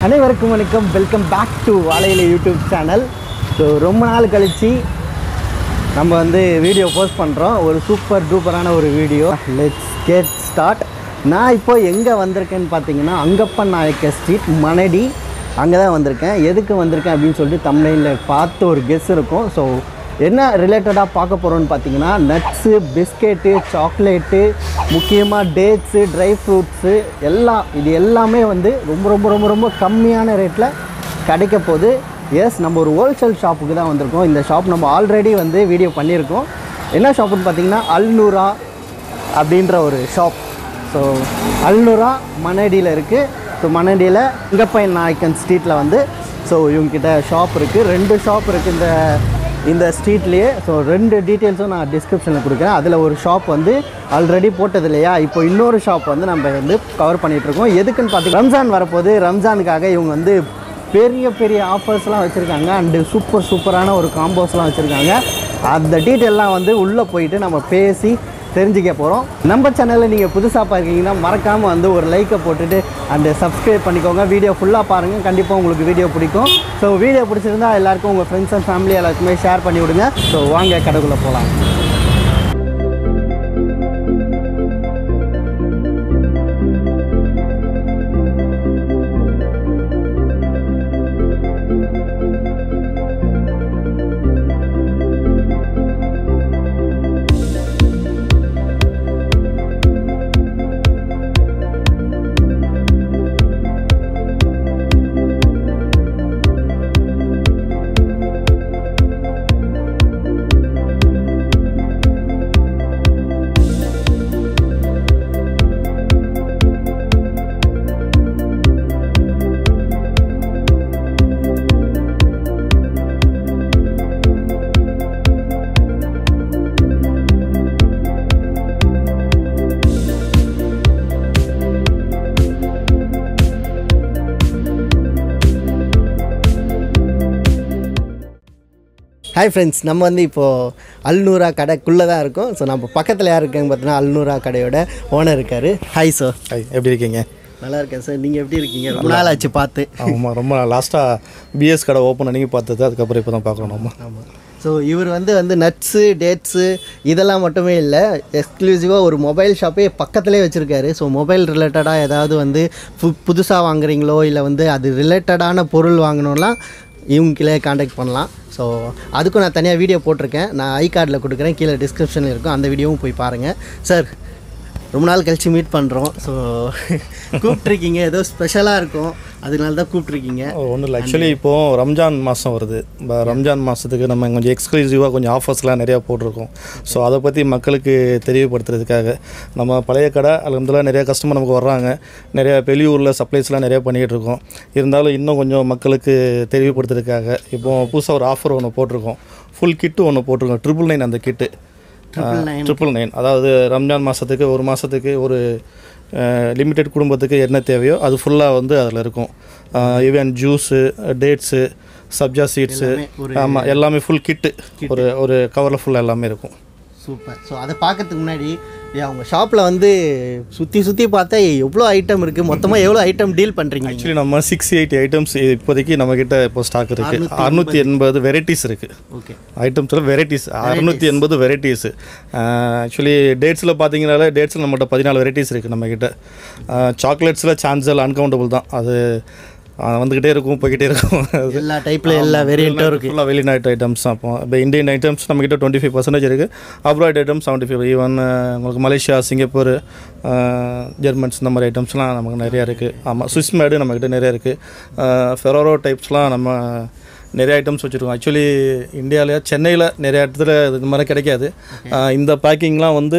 அனைவருக்கும் வணக்கம் welcome back to வாழையில யூடியூப் சேனல் ஸோ ரொம்ப நாள் கழித்து நம்ம வந்து வீடியோ போஸ்ட் பண்ணுறோம் ஒரு சூப்பர் டூப்பரான ஒரு வீடியோ லெட்ஸ் கெட் ஸ்டார்ட் நான் இப்போ எங்கே வந்திருக்கேன்னு பார்த்தீங்கன்னா அங்கப்பன் நாயக்க ஸ்ட்ரீட் மணடி அங்கே தான் வந்திருக்கேன் எதுக்கு வந்திருக்கேன் அப்படின்னு சொல்லிட்டு தமிழில் பார்த்து ஒரு கெஸ் இருக்கும் ஸோ என்ன ரிலேட்டடாக பார்க்க போகிறோம்னு பார்த்தீங்கன்னா நட்ஸு பிஸ்கெட்டு சாக்லேட்டு முக்கியமாக டேட்ஸு ட்ரை ஃப்ரூட்ஸு எல்லாம் இது எல்லாமே வந்து ரொம்ப ரொம்ப ரொம்ப ரொம்ப கம்மியான ரேட்டில் கிடைக்க போகுது எஸ் நம்ம ஒரு ஹோல்சேல் ஷாப்புக்கு தான் வந்திருக்கோம் இந்த ஷாப் நம்ம ஆல்ரெடி வந்து வீடியோ பண்ணியிருக்கோம் என்ன ஷாப்புன்னு பார்த்தீங்கன்னா அல்நூரா அப்படின்ற ஒரு ஷாப் ஸோ அல்நூரா மணடியில் இருக்குது ஸோ மணடியில் இங்கப்பையன் நாயக்கன் ஸ்ட்ரீட்டில் வந்து ஸோ இவங்ககிட்ட ஷாப் இருக்குது ரெண்டு ஷாப் இருக்குது இந்த இந்த ஸ்ட்ரீட்லேயே ஸோ ரெண்டு டீட்டெயில்ஸும் நான் டிஸ்கிரிப்ஷனில் கொடுக்குறேன் அதில் ஒரு ஷாப் வந்து ஆல்ரெடி போட்டது இல்லையா இப்போ இன்னொரு ஷாப் வந்து நம்ம வந்து கவர் பண்ணிகிட்ருக்கோம் எதுக்குன்னு பார்த்தீங்கன்னா ரம்ஜான் வரப்போது ரம்ஜானுக்காக இவங்க வந்து பெரிய பெரிய ஆஃபர்ஸ்லாம் வச்சுருக்காங்க அண்டு சூப்பர் சூப்பரான ஒரு காம்போஸ்லாம் வச்சுருக்காங்க அந்த டீட்டெயிலாம் வந்து உள்ளே போயிட்டு நம்ம பேசி தெரிஞ்சுக்க போகிறோம் நம்ம சேனலில் நீங்கள் புதுசாக பார்க்கீங்கன்னா மறக்காமல் வந்து ஒரு லைக்கை போட்டுட்டு அண்டு சப்ஸ்கிரைப் பண்ணிக்கோங்க வீடியோ ஃபுல்லாக பாருங்கள் கண்டிப்பாக உங்களுக்கு வீடியோ பிடிக்கும் ஸோ வீடியோ பிடிச்சிருந்தா எல்லாருக்கும் உங்கள் ஃப்ரெண்ட்ஸ் அண்ட் ஃபேமிலி எல்லாருக்குமே ஷேர் பண்ணி விடுங்க ஸோ வாங்க கடைக்குள்ளே போகலாம் ஹாய் ஃப்ரெண்ட்ஸ் நம்ம வந்து இப்போது அல்நூரா கடைக்குள்ளே தான் இருக்கோம் ஸோ நம்ம பக்கத்தில் யார் இருக்காங்க பார்த்தீங்கன்னா அல்நூரா கடையோட ஓனர் இருக்கார் ஹாய் சார் ஹாய் எப்படி இருக்கீங்க நல்லா இருக்கேன் சார் நீங்கள் எப்படி இருக்கீங்க ரொம்ப நாள் ஆச்சு பார்த்து ஆமாம் ரொம்ப லாஸ்ட்டாக பிஎஸ் கடை ஓப்பன் பண்ணி பார்த்தது அதுக்கப்புறம் இப்போ தான் பார்க்கணும் நம்ம ஆமாம் ஸோ இவர் வந்து வந்து நட்ஸு டேட்ஸு இதெல்லாம் மட்டுமே இல்லை எக்ஸ்க்ளூசிவாக ஒரு மொபைல் ஷாப்பே பக்கத்துலேயே வச்சுருக்காரு ஸோ மொபைல் ரிலேட்டடாக ஏதாவது வந்து பு புதுசாக வாங்குறீங்களோ இல்லை வந்து அது ரிலேட்டடான பொருள் வாங்கணும்லாம் இவங்களே காண்டாக்ட் பண்ணலாம் ஸோ அதுக்கும் நான் தனியாக வீடியோ போட்டிருக்கேன் நான் ஐ கார்டில் கொடுக்குறேன் கீழே டிஸ்கிரிப்ஷனில் இருக்கும் அந்த வீடியோவும் போய் பாருங்கள் சார் ரொம்ப நாள் கழித்து மீட் பண்ணுறோம் ஸோ கூப்பிட்ருக்கீங்க ஏதோ ஸ்பெஷலாக இருக்கும் அதனால தான் கூப்பிட்ருக்கீங்க ஒன்றும் இல்லை ஆக்சுவலி இப்போது ரம்ஜான் மாதம் வருது இப்போ ரம்ஜான் மாதத்துக்கு நம்ம கொஞ்சம் எக்ஸ்க்ளூசிவாக கொஞ்சம் ஆஃபர்ஸ்லாம் நிறையா போட்டிருக்கோம் ஸோ அதை பற்றி மக்களுக்கு தெரியப்படுத்துறதுக்காக நம்ம பழைய கடை அலமதுல்லா நிறைய கஸ்டமர் நமக்கு வர்றாங்க நிறைய வெளியூரில் சப்ளைஸ்லாம் நிறையா பண்ணிக்கிட்டு இருக்கோம் இருந்தாலும் இன்னும் கொஞ்சம் மக்களுக்கு தெரியப்படுத்துறதுக்காக இப்போ புதுசாக ஒரு ஆஃபர் ஒன்று போட்டிருக்கோம் ஃபுல் கிட்டு ஒன்று போட்டிருக்கோம் ட்ரிபிள் நைன் அந்த kit triple nine triple nine அதாவது ரம்ஜான் மாதத்துக்கு ஒரு மாதத்துக்கு ஒரு லிமிட்டெட் குடும்பத்துக்கு என்ன தேவையோ அது ஃபுல்லாக வந்து அதில் இருக்கும் ஈவன் ஜூஸு டேட்ஸு சப்ஜா சீட்ஸு ஆமாம் எல்லாமே ஃபுல் கிட்டு ஒரு ஒரு கவரில் ஃபுல்லாக எல்லாமே இருக்கும் சூப்பர் ஸோ அதை பார்க்கறதுக்கு முன்னாடி ஏ, அவங்க ஷாப்பில் வந்து சுற்றி சுற்றி பார்த்தா எவ்வளோ ஐட்டம் இருக்குது மொத்தமாக எவ்வளோ ஐட்டம் டீல் பண்ணுறீங்க ஆக்சுவலி நம்ம சிக்ஸ் எயிட்டி ஐட்டம்ஸ் இப்போதைக்கு நம்மக்கிட்ட இப்போ ஸ்டாக் இருக்குது அறுநூற்றி எண்பது வெரைட்டிஸ் இருக்குது ஓகே ஐட்டம்ஸில் வெரைட்டிஸ் அறுநூற்றி எண்பது வெரைட்டிஸ் ஆக்சுவலி டேட்ஸில் பார்த்தீங்கனாலே டேட்ஸில் நம்மகிட்ட பதினாலு வெரைட்டிஸ் இருக்குது நம்மக்கிட்ட சாக்லேட்ஸில் சான்சல் அன்கவுண்டபுள் தான் அது ஆஹ் வந்துக்கிட்டே இருக்கும் போய்கிட்டே இருக்கும் அது எல்லா டைப்பில் எல்லா வேரியண்ட்டும் இருக்குது ஃபுல்லாக வெளிநாட்டு ஐட்டம்ஸ் தான் இப்போ இப்போ இந்தியன் ஐட்டம்ஸ் நம்மக்கிட்ட டுவெண்ட்டி ஃபைவ் பர்சன்டேஜ் இருக்குது abroad items seventy five even உங்களுக்கு மலேசியா சிங்கப்பூர் ஜெர்மன்ஸ் இந்த மாதிரி ஐட்டம்ஸ்லாம் நமக்கு நிறையா இருக்குது ஆமாம் சுவிஸ் மேடு நம்மக்கிட்ட நிறையா இருக்குது ஃபெரோரோ டைப்ஸ்லாம் நம்ம நிறைய ஐட்டம்ஸ் வச்சுருக்கோம் ஆக்சுவலி இந்தியாவிலே சென்னையில் நிறைய இடத்துல இது மாதிரி கிடைக்காது ஆஹ் இந்த பேக்கிங்லாம் வந்து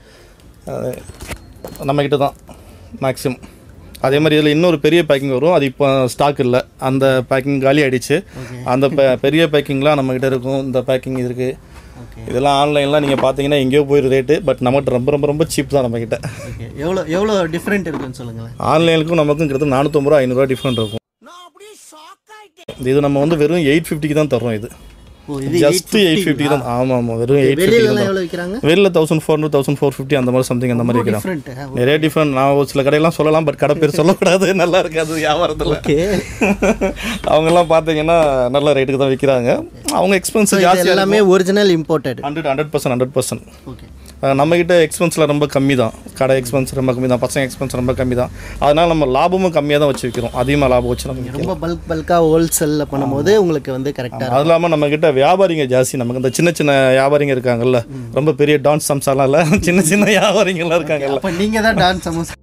ஆஹ் நம்மக்கிட்ட தான் மேக்ஸிமம் அதே மாதிரி இதில் இன்னொரு பெரிய பேக்கிங் வரும் அது இப்போ ஸ்டாக் இல்லை அந்த பேக்கிங் காலி ஆயிடுச்சு அந்த பெ- பெரிய பேக்கிங்லாம் நம்மக்கிட்ட இருக்கும் இந்த பேக்கிங் இருக்குது ஓகே இதெல்லாம் ஆன்லைன்லாம் நீங்கள் பார்த்தீங்கன்னா எங்கேயோ போயிரு ரேட்டு பட் நம்மகிட்ட ரொம்ப ரொம்ப ரொம்ப சீப் தான் நம்மக்கிட்ட ஓகே எவ்வளோ எவ்வளோ டிஃப்ரெண்ட் இருக்குன்னு சொல்லுங்களேன் ஆன்லைனுக்கும் நமக்கும் கிட்டத்தட்ட நானூற்றம்பது ரூபா ஐநூறுரூவா டிஃப்ரெண்ட் இருக்கும் இது நம்ம வந்து வெறும் எயிட் ஃபிஃப்டிக்கு தான் தரோம் இது ஓ இது ஜஸ்ட் எயிட் ஃபிஃப்டி தான் ஆமாம் ஆமாம் வெறும் எயிட் ஃபிஃப்டி வெளியிலலாம் எவ்வளோ விற்கிறாங்க வெளில thousand four hundred thousand four fifty அந்த மாதிரி சம்திங் அந்த மாதிரி இருக்கிறான் டிஃப்ரெண்ட் நிறைய டிஃப்ரெண்ட் நான் ஒரு சில கடையெல்லாம் சொல்லலாம் பட் கடை பேர் சொல்லக்கூடாது நல்லா இருக்காது வியாபாரத்தில் ஓகே அவங்கெல்லாம் பார்த்தீங்கன்னா நல்ல ரேட்டுக்கு தான் விற்கிறாங்க அவங்க எக்ஸ்பென்ஸ் இது ஜாஸ்தி எல்லாமே original imported hundred hundred percent hundred percent okay நம்மக்கிட்ட எக்ஸ்பென்ஸில் ரொம்ப கம்மி தான் கடை எக்ஸ்பென்ஸ் ரொம்ப கம்மி தான் பசங்க எக்ஸ்பென்ஸ் ரொம்ப கம்மி தான் அதனால் நம்ம லாபமும் கம்மியாக தான் வச்சு விற்கிறோம் அதிகமாக லாபம் வச்சு நம்ம விற்கிறோம். ரொம்ப பல்க் பல்காக ஹோல்சேலில் பண்ணும்போது உங்களுக்கு வந்து கரெக்டாக அது இல்லாமல் நம்மக்கிட்ட வியாபாரிங்க ஜாஸ்தி நமக்கு இந்த சின்ன சின்ன வியாபாரிங்க இருக்காங்கல்ல ரொம்ப பெரிய டான்ஸ் சம்சாலாம் இல்லை சின்ன சின்ன வியாபாரிங்கெல்லாம் இருக்காங்கல்ல அப்போ நீங்கள் தான் டான்ஸ் சமோசா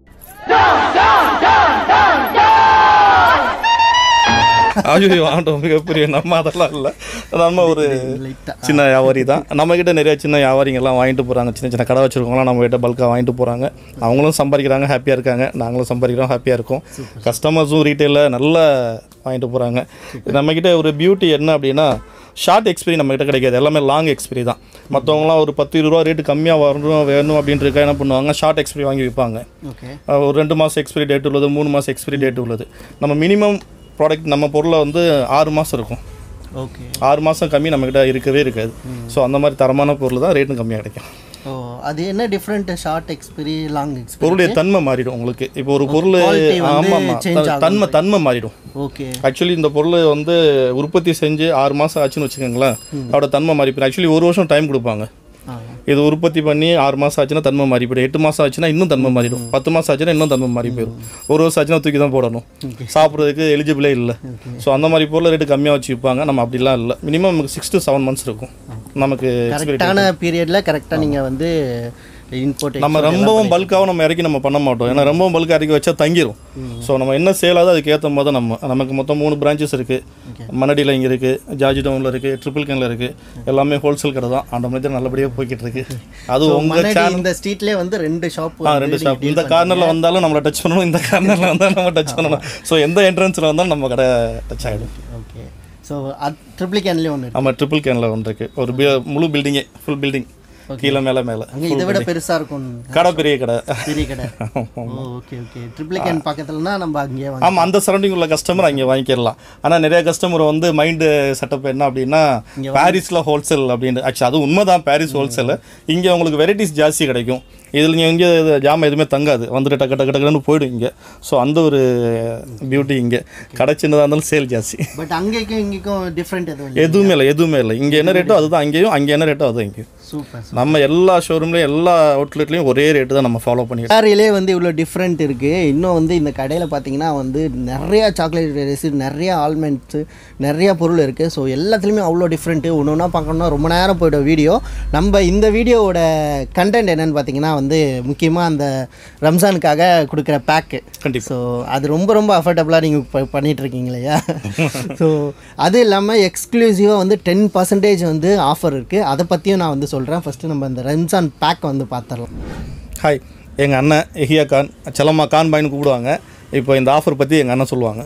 ஐயோ ஆண்டோம் மிகப்பெரிய நம்ம அதெல்லாம் இல்லை நம்ம ஒரு லைட்டாக சின்ன வியாபாரி தான் நம்மக்கிட்ட நிறைய சின்ன வியாபாரிங்கெல்லாம் வாங்கிட்டு போகிறாங்க சின்ன சின்ன கடை வச்சுருக்கவங்களாம் நம்ம கிட்ட பல்காக வாங்கிட்டு போகிறாங்க அவங்களும் சம்பாதிக்கிறாங்க ஹாப்பியாக இருக்காங்க நாங்களும் சம்பாதிக்கிறோம் ஹாப்பியாக இருக்கோம் கஸ்டமர்ஸும் ரீட்டெயிலில் நல்லா வாங்கிட்டு போகிறாங்க நம்மக்கிட்ட ஒரு பியூட்டி என்ன அப்படின்னா ஷார்ட் எக்ஸ்பிரி நம்மக்கிட்ட கிடைக்காது எல்லாமே லாங் எக்ஸ்பிரி தான் மற்றவங்களாம் ஒரு பத்து இருபது ரூபா ரேட்டு கம்மியாக வரணும் வேணும் அப்படின்றதுக்காக என்ன பண்ணுவாங்க ஷார்ட் எக்ஸ்பிரி வாங்கி விற்பாங்க ஓகே அஹ் ஒரு ரெண்டு மாதம் எக்ஸ்பிரி டேட் உள்ளது மூணு மாதம் எக்ஸ்பிரி டேட் உள்ளது நம்ம மினிமம் ப்ராடக்ட் நம்ம பொருளை வந்து ஆறு மாதம் இருக்கும் ஓகே ஆறு மாதம் கம்மி நம்மக்கிட்ட இருக்கவே இருக்காது ஸோ அந்த மாதிரி தரமான பொருள் தான் ரேட்டும் கம்மியாக கிடைக்கும் ஓ அது என்ன different short expiry long expiry பொருளுடைய தன்மை மாறிடும் உங்களுக்கு இப்போ ஒரு பொருள் quality வந்து ஆமாம் change ஆமாம் தன்மை தன்மை மாறிடும் ஓகே ஆக்சுவலி இந்த பொருள் வந்து உற்பத்தி செஞ்சு ஆறு மாதம் ஆச்சுன்னு வச்சுக்கோங்களேன் அதோட தன்மை மாறி போயிடும் ஆக்சுவலி ஒரு வருஷம் டைம் கொடுப்பாங்க ஆ இது உற்பத்தி பண்ணி ஆறு மாதம் ஆச்சுன்னா தன்மை மாறி போயிடும் எட்டு மாதம் ஆச்சுன்னா இன்னும் தன்மை மாறிடும் பத்து மாதம் ஆச்சுன்னா இன்னும் தன்மை மாறி போயிடும் ஒரு வருஷம் ஆச்சுன்னா தூக்கி தான் போடணும் சாப்பிட்றதுக்கு எலிஜிபிளே இல்லை ஸோ அந்த மாதிரி பொருள் ரேட்டு கம்மியாக வச்சு விற்பாங்க நம்ம அப்படிலாம் இல்லை மினிமம் நமக்கு சிக்ஸ் டு செவன் மந்த்ஸ் இருக்கும் நமக்கு கரெக்டான பீரியடில் கரெக்டாக நீங்கள் வந்து இம்போர்ட் நம்ம ரொம்பவும் பல்காகவும் நம்ம இறக்கி நம்ம பண்ண மாட்டோம் ஏன்னா ரொம்பவும் பல்காக இறக்கி வச்சா தங்கிரும் ஸோ நம்ம என்ன சேல் ஆகுதோ அதுக்கு ஏற்ற மாதிரி தான் நம்ம நமக்கு மொத்தம் மூணு பிரான்ச்சஸ் இருக்குது மணடியில் இங்கே இருக்குது ஜார்ஜி டவுனில் இருக்குது ட்ரிபிள் கேனில் இருக்குது எல்லாமே ஹோல்சேல் கடை தான் அந்த மாதிரி நல்லபடியாக போய்கிட்டு இருக்கு அது உங்கள் முன்னாடி இந்த ஸ்ட்ரீட்லேயே வந்து ரெண்டு ஷாப் ஆ ரெண்டு ஷாப் இந்த கார்னரில் வந்தாலும் நம்மளை டச் பண்ணணும் இந்த கார்னரில் வந்தாலும் நம்ம டச் பண்ணணும் ஸோ எந்த என்ட்ரன்ஸில் வந்தாலும் நம்ம கடை டச் ஆகிடும் ஓகே ஸோ ட்ரிபிள் கேன்லேயே ஒன்று நம்ம ட்ரிபிள் கேனில் ஒன்று இருக்குது ஒரு பி- முழு பில்டிங்கே ஃபுல் பில்டிங் கீழே மேலே மேலே அங்கே இதை விட பெருசாக இருக்கும் கடை பெரிய கடை பெரிய கடை ஓ ஓகே ஓகே ட்ரிபிள் கேன் பக்கத்துலனா நம்ம அங்கேயே வாங்க ஆமாம் அந்த சரௌண்டிங் உள்ள கஸ்டமர் அங்கே வாங்கிக்கிடலாம் ஆனால் நிறைய கஸ்டமர் வந்து மைண்டு செட்டப் என்ன அப்படின்னா பாரிஸில் ஹோல்சேல் அப்படின்னு ஆக்சுவலி அது உண்மைதான் பாரிஸ் ஹோல்சேல் இங்கே உங்களுக்கு வெரைட்டிஸ் ஜாஸ்தி கிடைக்கும் இதில் நீங்கள் இங்கே ஜாமான் எதுவுமே தங்காது வந்துட்டு டக்கு டக்கு டக்குன்னு போயிடும் இங்கே ஸோ அந்த ஒரு பியூட்டி இங்கே கடை சின்னதாக இருந்தாலும் சேல் ஜாஸ்தி பட் அங்கேக்கும் இங்கேக்கும் டிஃப்ரெண்ட் எதுவும் இல்லை எதுவுமே இல்லை எதுவுமே இல்லை இங்கே என்ன ரேட்டோ அதுதான் அங்கேயும் அங்கே என்ன ரேட்டோ அதுதான் இங்கேயும் சூப்பர் நம்ம எல்லா ஷோரூம்லேயும் எல்லா அவுட்லெட்லேயும் ஒரே ரேட்டு தான் நம்ம ஃபாலோ பண்ணிட்டு சாரியிலே வந்து இவ்வளோ டிஃப்ரெண்ட் இருக்குது இன்னும் வந்து இந்த கடையில் பார்த்தீங்கன்னா வந்து நிறையா சாக்லேட் வெரைஸ் நிறையா ஆல்மெண்ட்ஸு நிறையா பொருள் இருக்குது ஸோ எல்லாத்துலேயுமே அவ்வளோ டிஃப்ரெண்ட்டு ஒன்று ஒன்றா பார்க்கணுன்னா ரொம்ப நேரம் போய்டும் வீடியோ நம்ம இந்த வீடியோவோட கண்டென்ட் என்னன்னு பார்த்தீங்கன்னா வந்து முக்கியமாக அந்த ரம்ஜானுக்காக கொடுக்குற பேக்கு கண்டிப்பா. ஸோ அது ரொம்ப ரொம்ப அஃபோர்டபுளாக நீங்கள் இப்போ பண்ணிகிட்ருக்கீங்க இல்லையா ஸோ அது இல்லாமல் எக்ஸ்க்ளூசிவாக வந்து டென் பர்சன்டேஜ் வந்து ஆஃபர் இருக்குது அதை பற்றியும் நான் வந்து சொல்கிறேன் ஃபஸ்ட்டு நம்ம இந்த ரம்ஜான் பேக் வந்து பார்த்துடலாம் ஹாய் எங்கள் அண்ணன் எஹியா கான் செல்லம்மா கான் பாயின்னு கூப்பிடுவாங்க இப்போ இந்த ஆஃபர் பற்றி எங்கள் அண்ணன் சொல்லுவாங்க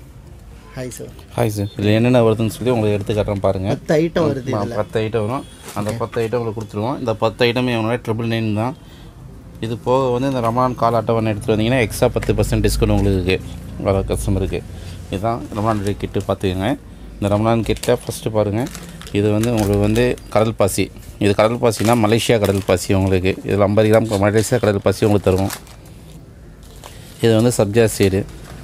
ஹாய் சார் ஹாய் சார் இதில் என்னென்ன வருதுன்னு சொல்லி உங்களுக்கு எடுத்து காட்டுறேன் பாருங்கள் பத்து ஐட்டம் வருது இதில் பத்து ஐட்டம் வரும் அந்த பத்து ஐட்டம் உங்களுக்கு கொடுத்துருவோம் இந்த பத்து ஐட்டமே உங்களோட ட்ரிபிள் நைன் தான் இது போக வந்து இந்த ரமலான் கால் அட்டவணை எடுத்துகிட்டு வந்தீங்கன்னா எக்ஸ்ட்ரா பத்து பர்சன்ட் டிஸ்கவுண்ட் உங்களுக்கு இருக்குது வர கஸ்டமருக்கு இதுதான் ரமலான் கிட்டு பார்த்துக்கோங்க இந்த ரமலான் கிட்ட ஃபஸ்ட்டு பாருங்கள் இது வந்து உங்களுக்கு வந்து கடல் பாசி இது கடல் பாசினா மலேசியா கடல் பாசி உங்களுக்கு இதில் ஐம்பது கிராம் மலேசியா கடல் பாசி உங்களுக்கு தருவோம் இது வந்து சப்ஜா சீடு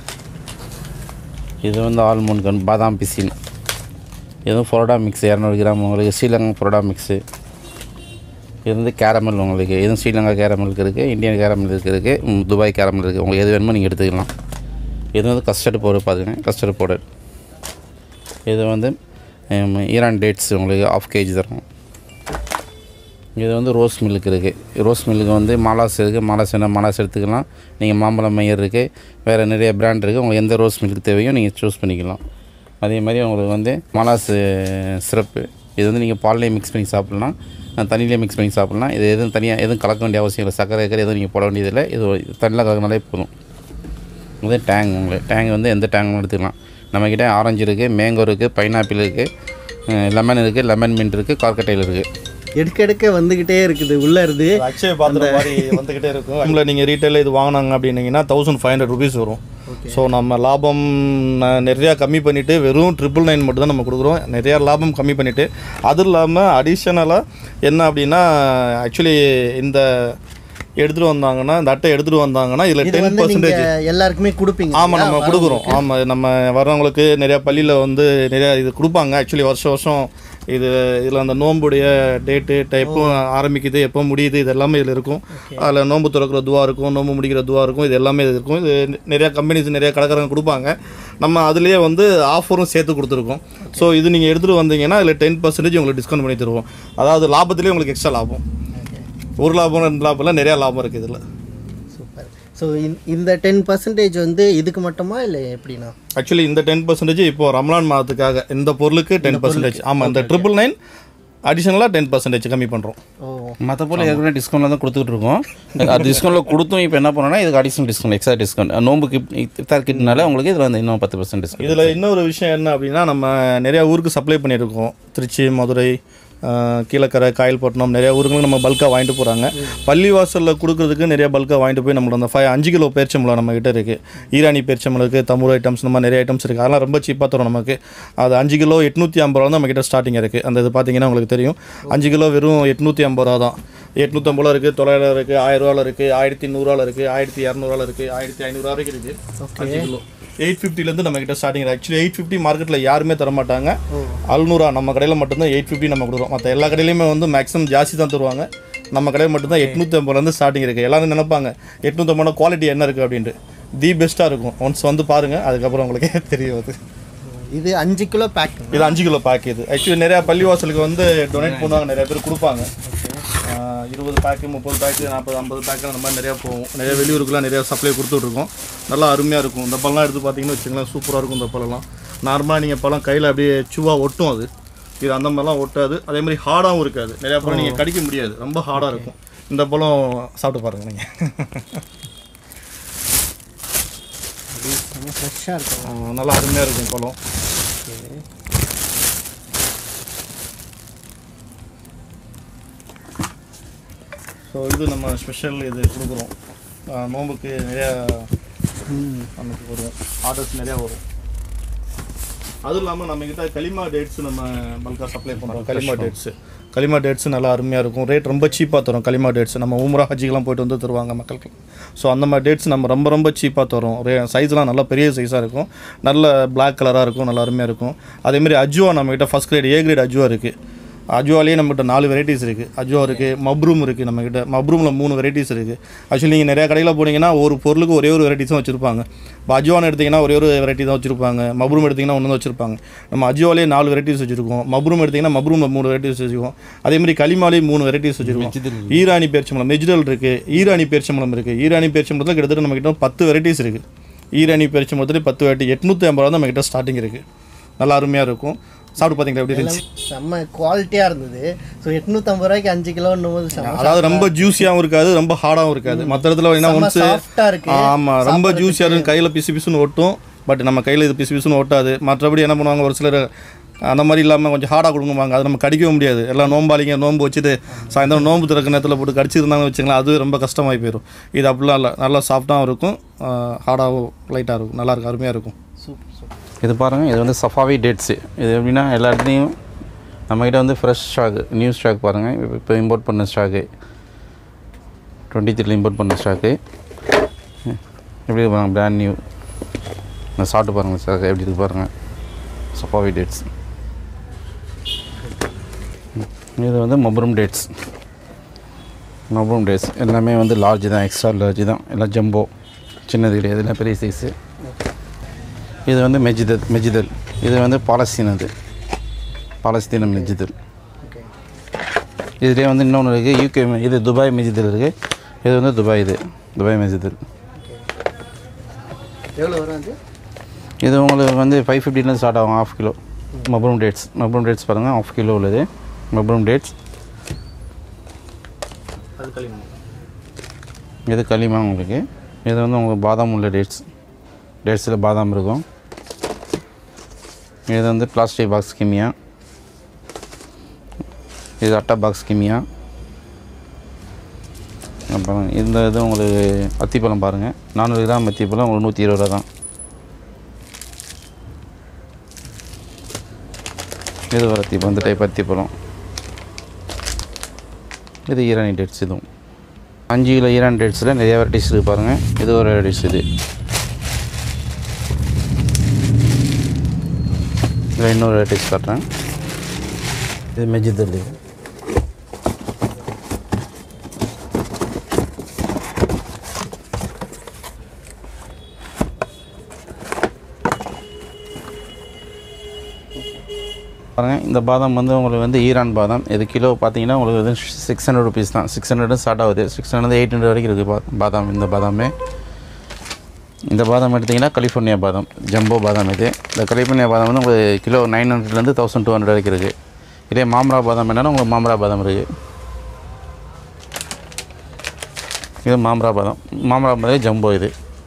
இது வந்து ஆல்மண்ட் கன் பாதாம் பிசின் இது பரோடா மிக்ஸ் இரநூறு கிராம் உங்களுக்கு ஸ்ரீலங்கா பரோடா மிக்ஸு இது வந்து கேரமல் உங்களுக்கு இதுவும் ஸ்ரீலங்கா கேரமலுக்கு இருக்குது இந்தியன் கேரமல் இருக்குது ம், துபாய் கேரமல் இருக்குது உங்களுக்கு எது வேணுமோ நீங்கள் எடுத்துக்கலாம் இது வந்து கஸ்டர்ட் பவுடர் பார்த்துங்க கஸ்டர்ட் பவுடர் இது வந்து ம், ஈரான் டேட்ஸ் உங்களுக்கு ஆஃப் கேஜி தரும் இது வந்து ரோஸ் மில்க் இருக்குது ரோஸ் மில்க்கு வந்து மாலாஸ் இருக்குது மாலாஸ் வேணால் மாலாஸ் எடுத்துக்கலாம் நீங்கள் மாம்பழம் மையர் இருக்குது வேறு நிறைய பிராண்ட் இருக்குது உங்களுக்கு எந்த ரோஸ் மில்க் தேவையோ நீங்கள் சூஸ் பண்ணிக்கலாம் அதே மாதிரி உங்களுக்கு வந்து மாலாஸ் சிரப்பு இது வந்து நீங்கள் பால்லேயே மிக்ஸ் பண்ணி சாப்பிட்லாம் தண்ணியிலே மிக்ஸ் பண்ணி சாப்பிட்லாம் இது எதுவும் தனியாக எதுவும் கலக்க வேண்டிய அவசியம் இல்லை சக்கரை சக்கரை எதுவும் நீங்கள் போட வேண்டியதில்லை இது தண்ணியில் கலக்கினாலே போதும் இது டேங் உங்களுக்கு டேங் வந்து எந்த டேங்கும் எடுத்துக்கலாம் நம்மக்கிட்ட ஆரஞ்சு இருக்குது மேங்கோ இருக்குது பைனாப்பிள் இருக்குது லெமன் இருக்குது லெமன் மின்ட் இருக்குது கார்கட்டைல் இருக்குது எடுக்க எடுக்க வந்துக்கிட்டே இருக்குது உள்ளே இருந்து அக்ஷய பாத்திரம் மாதிரி வந்துக்கிட்டே இருக்கும் இல்லை நீங்கள் ரீட்டைலில் இது வாங்கினாங்க அப்படின்னீங்கன்னா தௌசண்ட் ஃபைவ் ஹண்ட்ரட் ருபீஸ் வரும் ஸோ நம்ம லாபம் ந- நிறையா கம்மி பண்ணிவிட்டு வெறும் ட்ரிபிள் நைன் மட்டும் தான் நம்ம கொடுக்குறோம் நிறையா லாபம் கம்மி பண்ணிவிட்டு அது இல்லாமல் அடிஷ்னலாக என்ன அப்படின்னா ஆக்சுவலி இந்த எடுத்துகிட்டு வந்தாங்கன்னா இந்த அட்டை எடுத்துகிட்டு வந்தாங்கன்னா இதில் இது டென் வந்து நீங்க பர்சன்டேஜ் எல்லாருக்குமே கொடுப்பீங்க ஆமாம் இல்லையா? நம்ம கொடுக்குறோம் ஆமாம் நம்ம வர்றவங்களுக்கு நிறையா பள்ளியில் வந்து நிறையா இது கொடுப்பாங்க ஆக்சுவலி வருஷம் வருஷம் இது இதில் அந்த நோம்புடைய டேட்டு எப்போ ஆரம்பிக்குது எப்போ முடியுது இது எல்லாமே இதில் இருக்கும் அதில் நோம்பு திறக்கிற துவா இருக்கும் நோம்பு முடிக்கிற துவா இருக்கும் இது எல்லாமே இது இருக்கும் இது நிறையா கம்பெனிஸ் நிறையா கடைக்காரங்க கொடுப்பாங்க நம்ம அதுலேயே வந்து ஆஃபரும் சேர்த்து கொடுத்துருக்கோம் ஸோ இது நீங்கள் எடுத்துகிட்டு வந்தீங்கன்னா இதில் டென் பர்சன்டேஜ் உங்களுக்கு டிஸ்கவுண்ட் பண்ணி தருவோம் அதாவது லாபத்துலேயே உங்களுக்கு எக்ஸ்ட்ரா லாபம் ஒரு லாபம் ரெண்டு லாபம் இல்லை நிறையா லாபம் இருக்குது இதில் சூப்பர் ஸோ இந்த டென் பர்சன்டேஜ் வந்து இதுக்கு மட்டுமா இல்லை எப்படின்னா ஆக்சுவலி இந்த டென் பர்சன்டேஜ் இப்போ ரம்லான் மாதத்துக்காக இந்த பொருளுக்கு டென் பர்சன்டேஜ் ஆமாம் இந்த ட்ரிபிள் நைன் அடிஷனலாக டென் பர்சன்டேஜ் கம்மி பண்ணுறோம் ஓ மற்ற போல் ஏற்கனவே டிஸ்கவுண்ட்டில் தான் கொடுத்துட்டு இருக்கோம் அது டிஸ்கவுண்ட்டில் கொடுத்தும் இப்போ என்ன பண்ணோம்னா இதுக்கு அடிஷனல் டிஸ்கவுண்ட் எக்ஸ்ட்ரா டிஸ்கவுண்ட் நோம்பு கிப் இஃப்தார் கிட்னால உங்களுக்கு இதில் வந்து இன்னும் பத்து பர்சன்ட் டிஸ்கவுண்ட் இதில் இன்னொரு விஷயம் என்ன அப்படின்னா நம்ம நிறையா ஊருக்கு சப்ளை பண்ணியிருக்கோம் திருச்சி மதுரை ஆஹ், கீழக்கரை காயல்பட்டினம் நிறைய ஊருங்களுக்கு நம்ம பல்காக வாங்கிட்டு போகிறாங்க பள்ளிவாசலில் கொடுக்குறதுக்கு நிறைய பல்காக வாங்கிட்டு போய் நம்மளோட அந்த ஃபைவ் அஞ்சு கிலோ பேரிச்சம்பளம் நம்ம கிட்ட இருக்குது ஈரானி பேரிச்சம்பளம் இருக்குது தமிழ் ஐட்டம்ஸ் இந்த மாதிரி நிறைய ஐட்டம்ஸ் இருக்குது அதெல்லாம் ரொம்ப சீப்பாக தரும் நமக்கு அது அஞ்சு கிலோ எட்நூற்றி ஐம்பது ரூபா தான் நம்ம கிட்ட ஸ்டார்டிங் இருக்குது அந்த இது பார்த்தீங்கன்னா உங்களுக்கு தெரியும் அஞ்சு கிலோ வெறும் எட்நூற்றி ஐம்பது ரூபா தான் எட்நூற்றம்பது ரூபா இருக்குது தொள்ளாயிரம் இருக்குது ஆயிரம் ரூபாவில் இருக்குது ஆயிரத்தி நூறுரூவாவில் இருக்குது ஆயிரத்தி இரநூறுவாவில் இருக்குது ஆயிரத்தி ஐநூறுரூவா வரைக்கும் இருக்குது அஞ்சு கிலோ எயிட் ஃபிஃப்டிலேருந்து நம்ம கிட்ட ஸ்டார்டிங் ஆக்சுவலி எயிட் ஃபிஃப்டி மார்க்கெட்டில் யாருமே தர மாட்டாங்க அல்நூறா நம்ம கடையில் மட்டும்தான் எயிட் ஃபிஃப்டி நம்ம கொடுக்குறோம் மற்ற எல்லா கடையிலையுமே வந்து மேக்ஸிமம் ஜாஸ்தி தான் தருவாங்க நம்ம கடையில் மட்டும்தான் எட்நூற்றி ஐம்பதுலேருந்து ஸ்டார்டிங் இருக்குது எல்லாரும் நினைப்பாங்க எட்நூற்றம்பது குவாலிட்டி என்ன இருக்குது அப்படின்ட்டு தி பெஸ்ட்டாக இருக்கும் ஒன்ஸ் வந்து பாருங்கள் அதுக்கப்புறம் உங்களுக்கே தெரியும் அது இது அஞ்சு கிலோ பேக் இது அஞ்சு கிலோ பேக் இது ஆக்சுவலி நிறையா பள்ளிவாசலுக்கு வந்து டொனேட் பண்ணுவாங்க நிறைய பேர் கொடுப்பாங்க ஆஹ் இருபது பேக்கு முப்பது பேக்கு நாற்பது ஐம்பது பேக்கு அந்த மாதிரி நிறையா போகும் நிறைய வெளியூருக்குலாம் நிறையா சப்ளை கொடுத்துட்ருக்கோம் நல்லா அருமையாக இருக்கும் இந்த பழம்லாம் எடுத்து பார்த்தீங்கன்னு வச்சுங்களேன் சூப்பராக இருக்கும் இந்த பழம்லாம் நார்மலாக நீங்கள் பழம் கையில் அப்படியே சுவாக ஒட்டும் அது இது அந்த மாதிரிலாம் ஒட்டாது அதே மாதிரி ஹார்டாகவும் இருக்காது நிறையா பழம் நீங்கள் கடிக்க முடியாது ரொம்ப ஹார்டாக இருக்கும் இந்த பழம் சாப்பிட்டு பாருங்க நீங்கள் ஃப்ரெஷ்ஷாக இருக்கும் நல்லா அருமையாக இருக்கும் பழம் ஸோ இது நம்ம ஸ்பெஷல் இது கொடுக்குறோம் ஆஹ் நோம்புக்கு நிறையா நமக்கு வரும் ஆர்டர்ஸ் நிறையா வரும் அதுவும் இல்லாமல் நம்மக்கிட்ட களிமா டேட்ஸ் நம்ம பல்காக சப்ளை பண்ணுறோம் களிமா டேட்ஸு களிமா டேட்ஸ் நல்லா அருமையாக இருக்கும் ரேட் ரொம்ப சீப்பாக தரும் களிமா டேட்ஸ் நம்ம ஊம்ரா ஹஜ்ஜிக்கெலாம் போயிட்டு வந்து தருவாங்க மக்களுக்கு ஸோ அந்த மாதிரி டேட்ஸ் நம்ம ரொம்ப ரொம்ப சீப்பாக தரும் ரே சைஸ்லாம் நல்லா பெரிய சைஸாக இருக்கும் நல்ல Black கலராக இருக்கும் நல்லா அருமையாக இருக்கும் அதேமாதிரி அஜுவா நம்மக்கிட்ட ஃபஸ்ட் கிரேட் ஏ கிரேட் அஜுவா இருக்குது அஜுவாலேயே நம்மகிட்ட நாலு வெரைட்டிஸ் இருக்குது அஜுவா இருக்குது மப்ரூம் இருக்குது நம்மக்கிட்ட மப்ரூமில் மூணு வெரைட்டிஸ் இருக்குது ஆக்சுவலி நீங்கள் நிறையா கடையில் போனீங்கன்னா ஒரு பொருளுக்கு ஒரே ஒரு வெரைட்டிஸ் தான் வச்சுருப்பாங்க இப்போ அஜுவான் எடுத்திங்கன்னா ஒரே ஒரு வெரைட்டி தான் வச்சுருப்பாங்க மப்ரூம் எடுத்திங்கன்னா ஒன்று தான் வச்சுருப்பாங்க நம்ம அஜுவாலே நாலு வெரைட்டிஸ் வச்சுருக்கோம் மப்ரூம் எடுத்திங்கன்னா மப்ரூமில் மூணு வெரைட்டிஸ் வச்சுருக்கோம் அதேமாதிரி களிமாலே மூணு வெரைட்டிஸ் வச்சுருக்கோம் ஈரானி பேரிச்சம்பளம் மெஜிடல் இருக்குது ஈரானி பேரிச்சம்பளம் இருக்குது ஈரானி பேரிச்சம்பளத்தில் கிட்டத்தட்ட நம்மக்கிட்ட பத்து வெரைட்டிஸ் இருக்குது ஈரானி பேரிச்சம்பளத்துலேயே பத்து வெரைட்டி எட்நூற்றி ஐம்பது ரூபா தான் நம்மக்கிட்ட ஸ்டார்டிங் இருக்குது நல்லா அருமையாக இருக்கும் சாப்பிட்டு பார்த்தீங்களா எப்படி இருந்துச்சு செம்ம குவாலிட்டியாக இருந்தது ஸோ எட்நூற்றம்பது ரூபாய்க்கு அஞ்சு கிலோன்னும் போது செம்ம அதாவது ரொம்ப ஜூஸியாகவும் இருக்காது ரொம்ப ஹார்டாகவும் இருக்காது மற்ற இடத்துல என்ன செம்ம ஒன்ஸ் சாஃப்டாக இருக்கு ஆமாம் ரொம்ப ஜூஸியாக இருக்கும் கையில் பிசு பிசுன்னு ஒட்டும் பட் நம்ம கையில் இது பிசு பிசுன்னு ஒட்டாது மற்றபடி என்ன பண்ணுவாங்க ஒரு சிலர் அந்த மாதிரி இல்லாமல் கொஞ்சம் ஹார்டாக கொடுக்குவாங்க அது நம்ம கடிக்கவும் முடியாது எல்லாம் நோம்பாளிங்க நோம்பு வச்சுட்டு சாயந்தரம் நோம்பு திறக்க நேரத்தில் போட்டு கடிச்சிருந்தாங்கன்னு வச்சுங்களேன் அது ரொம்ப கஷ்டமாகி போயிடும் இது அப்படிலாம் இல்லை நல்லா சாஃப்டாகவும் இருக்கும் ஹார்டாகவும் லைட்டாக இருக்கும் நல்லா இருக்கும் அருமையாக இருக்கும் சூப்பர் சூப்பர் இது பாருங்கள் இது வந்து சஃபாவி டேட்ஸு இது எப்படின்னா எல்லா இடத்துலையும் நம்மக்கிட்ட வந்து ஃப்ரெஷ் ஸ்டாக்கு நியூ ஸ்டாக் பாருங்கள் இப்போ இப்போ இம்போர்ட் பண்ண ஸ்டாக்கு டுவெண்ட்டி த்ரீல இம்போர்ட் பண்ண ஸ்டாக்கு எப்படி இருக்கு பாருங்கள் பிராண்ட் நியூ நான் சாப்பிட்டு பாருங்கள் ஸ்டாக் எப்படி இருக்கு பாருங்கள் சஃபாவி டேட்ஸ் இது வந்து மப்ரூம் டேட்ஸ் மப்ரூம் டேட்ஸ் எல்லாமே வந்து லார்ஜ் தான் எக்ஸ்ட்ரா லார்ஜ் தான் எல்லாம் ஜம்போ சின்னது கிடையாது எல்லாம் பெரிய சைஸு இது வந்து மெஜிதல் மெஜிதல் இது வந்து பாலஸ்தீன் அது பாலஸ்தீன மெஜிதல் ஓகே இதுலேயே வந்து இன்னொன்று இருக்குது யூகே இது துபாய் மெஜிதல் இருக்குது இது வந்து துபாய் இது துபாய் மெஜிதல் எவ்வளோ வரும் அது இது உங்களுக்கு வந்து ஃபைவ் ஃபிஃப்டிலேருந்து ஸ்டார்ட் ஆகும் ஆஃப் கிலோ மப்ரூம் டேட்ஸ் மப்ரூம் டேட்ஸ் பாருங்கள் ஆஃப் கிலோ உள்ளது மப்ரூம் டேட்ஸ் அது களிமண் இது களிமா உங்களுக்கு இது வந்து உங்களுக்கு பாதாம் உள்ள டேட்ஸ் டேட்ஸில் பாதாம் இருக்கும் இது வந்து பிளாஸ்டிக் பாக்ஸ் கிமியா இது அட்டா பாக்ஸ் கிமியா அப்புறம் இந்த இது உங்களுக்கு அத்திப்பழம் பாருங்கள் நானூறு கிராம் அத்திப்பழம் உங்களுக்கு நூற்றி இருபது ரூபா தான் இது ஒரு அத்திப்பழம் இந்த டைப் அத்திப்பழம் இது ஈரானி டேட்ஸ் இதுவும் அஞ்சு கிலோ ஈரான் டேட்ஸில் நிறைய வெரைட்டிஸ் இருக்குது பாருங்கள் இது ஒரு வெரைட்டிஸ் இது இதில் இன்னொரு வெரைட்டிஸ் காட்டுறேன் இது மெஜிதல்லி பாருங்கள் இந்த பாதாம் வந்து உங்களுக்கு வந்து ஈரான் பாதாம் இது கிலோ பார்த்தீங்கன்னா உங்களுக்கு வந்து சிக்ஸ் ஹண்ட்ரட் ருபீஸ் தான் சிக்ஸ் ஹண்ட்ரட் ஸ்டார்ட் ஆகுது சிக்ஸ் ஹண்ட்ரட் எயிட் ஹண்ட்ரட் வரைக்கும் இருக்குது பா- பாதாம் இந்த பாதாமே இந்த பாதாம் எடுத்திங்கன்னா கலிஃபோர்னியா பாதாம் ஜம்போ பாதாம் இது இந்த கலிஃபோர்னியா பாதாம் வந்து உங்களுக்கு கிலோ நைன் ஹண்ட்ரட்லேருந்து தௌசண்ட் டூ ஹண்ட்ரட் வரைக்கும் இருக்குது இதே மாமரா பாதாம் என்னன்னா உங்களுக்கு மாமரா பாதாம் இருக்குது இது மாமரா பாதாம் மாமரா பாதாம் ஜம்போ இது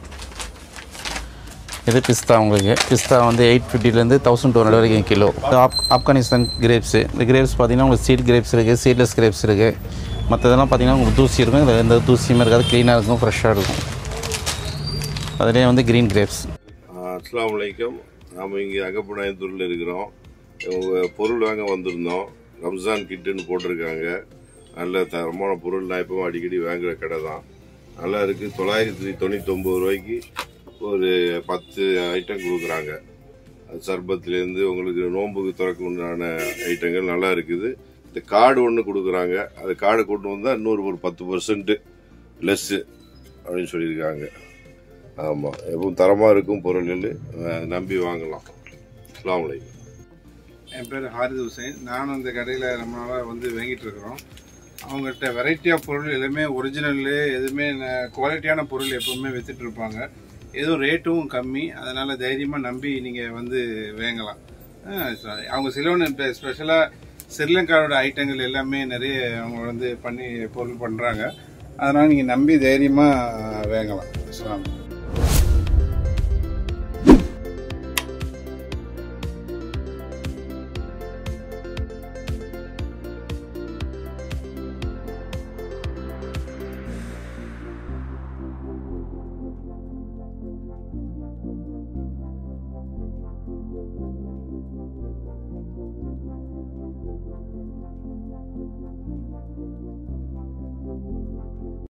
இது பிஸ்தா உங்களுக்கு பிஸ்தா வந்து எயிட் ஃபிஃப்டிலேருந்து தௌசண்ட் டூ ஹண்ட்ரட் வரைக்கும் கிலோ இது ஆப் ஆப்கானிஸ்தான் கிரேப்ஸு இந்த கிரேப்ஸ் பார்த்தீங்கன்னா உங்களுக்கு சீட் கிரேப்ஸ் இருக்குது சீட்லெஸ் கிரேப்ஸ் இருக்குது மற்றதெல்லாம் பார்த்தீங்கன்னா உங்களுக்கு தூசி இருக்கும் இதில் எந்த தூசியுமே இருக்காது க்ளீனாக இருக்கும் ஃப்ரெஷ்ஷாக இருக்கும் அதுலேயே வந்து க்ரீன் கிரேப்ஸ் அஸ்லாம் வலைக்கம் நாம் இங்கே அகப்பநாயத்தூரில் இருக்கிறோம் உங்கள் பொருள் வாங்க வந்திருந்தோம் ரம்ஜான் கிட்டுன்னு போட்டிருக்காங்க நல்ல தரமான பொருள் நான் எப்பவும் அடிக்கடி வாங்குற கடை தான் நல்லா இருக்குது தொள்ளாயிரத்தி தொண்ணூத்தொம்பது ரூபாய்க்கு ஒரு பத்து ஐட்டம் கொடுக்குறாங்க அது சர்பத்துலேருந்து உங்களுக்கு நோன்புக்கு திறக்க உண்டான ஐட்டங்கள் நல்லா இருக்குது இந்த கார்டு ஒன்று கொடுக்குறாங்க அது கார்டு கொண்டு வந்தால் இன்னொரு ஒரு பத்து பர்சன்ட்டு லெஸ்ஸு அப்படின்னு சொல்லியிருக்காங்க ஆமாம் எப்பவும் தரமாக இருக்கும் பொருள்கள் அஹ், நம்பி வாங்கலாம் அஸ்ஸலாமு அலைக்கும் என் பேர் ஹாரித் ஹுசைன் நானும் இந்த கடையில் ரொம்ப நாளாக வந்து வாங்கிட்டு இருக்கிறோம் அவங்ககிட்ட வெரைட்டி ஆஃப் பொருள் எல்லாமே ஒரிஜினல்லு எதுவுமே குவாலிட்டியான பொருள் எப்பவுமே வித்துட்டு இருப்பாங்க ஏதோ ரேட்டும் கம்மி அதனால் தைரியமாக நம்பி நீங்கள் வந்து வாங்கலாம் ஆ, sorry. அவங்க சிலோன் இப்போ ஸ்பெஷலாக ஸ்ரீலங்காவோட ஐட்டங்கள் எல்லாமே நிறைய அவங்க வந்து பண்ணி பொருள் பண்ணுறாங்க அதனால் நீங்கள் நம்பி தைரியமாக வாங்கலாம் அஸ்ஸலாமு அலைக்கும்.